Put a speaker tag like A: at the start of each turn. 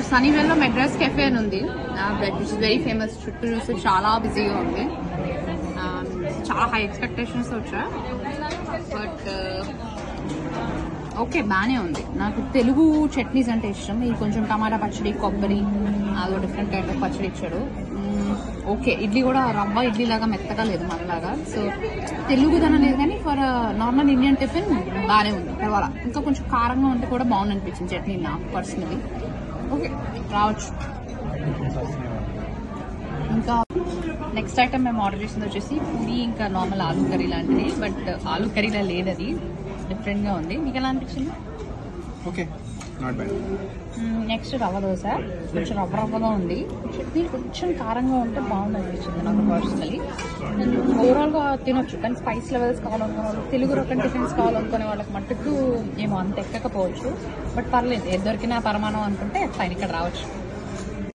A: సనీవెల్లో Madras cafe అని ఉంది which is very famous చుట్టూ చూస్తే చాలా బిజీగా ఉంది Um, చాలా హై ఎక్స్పెక్టేషన్స్ వచ్చా బట్ ఓకే బాగానే ఉంది నాకు తెలుగు చట్నీస్ అంటే ఇష్టం ఇది కొంచెం టమాటా పచ్చడి కొబ్బరి అదో డిఫరెంట్ కైండ్ ఆఫ్ పచ్చడి ఇచ్చాడు మ్మ్, ఓకే ఇడ్లీ కూడా రవ్వ ఇడ్లీ లాగా మెత్తగా లేదు మనలాగా సో తెలుగుదనం లేదు కానీ ఫర్ నార్మల్ ఇండియన్ టిఫిన్ బాగానే ఉంది పర్వాలా ఇంకా కొంచెం కారంగా ఉంటే కూడా బాగుంది అనిపించింది చట్నీ నాకు పర్సనలీ ఓకే రావచ్చు ఇంకా నెక్స్ట్ ఐటమ్ మేము ఆర్డర్ చేసింది వచ్చేసి పూరి ఇంకా నార్మల్ ఆలూ కర్రీ లాంటిది బట్ ఆలూ కర్రీలా లేదు అది డిఫరెంట్ గా ఉంది మీకు ఎలా అనిపించింది
B: ఓకే నాట్ బ్యాడ్
A: నెక్స్ట్ రవ్వ దోశ కొంచెం రవ్వ రవ్వగా ఉంది చట్నీ కొంచెం కారంగా ఉంటే బాగుంది అనిపించింది నాకు పర్సనలీ ఓవరాల్ గా తినొచ్చు కానీ స్పైస్ లెవెల్స్ కావాలనుకునే వాళ్ళు తెలుగు రకం టిఫిన్స్ కావాలనుకునే వాళ్ళకి మట్టుకు ఏమో అంత ఎక్కకపోవచ్చు బట్ పర్లేదు ఏది దొరికినా పరమాణం అనుకుంటే ఫైన్ ఇక్కడ రావచ్చు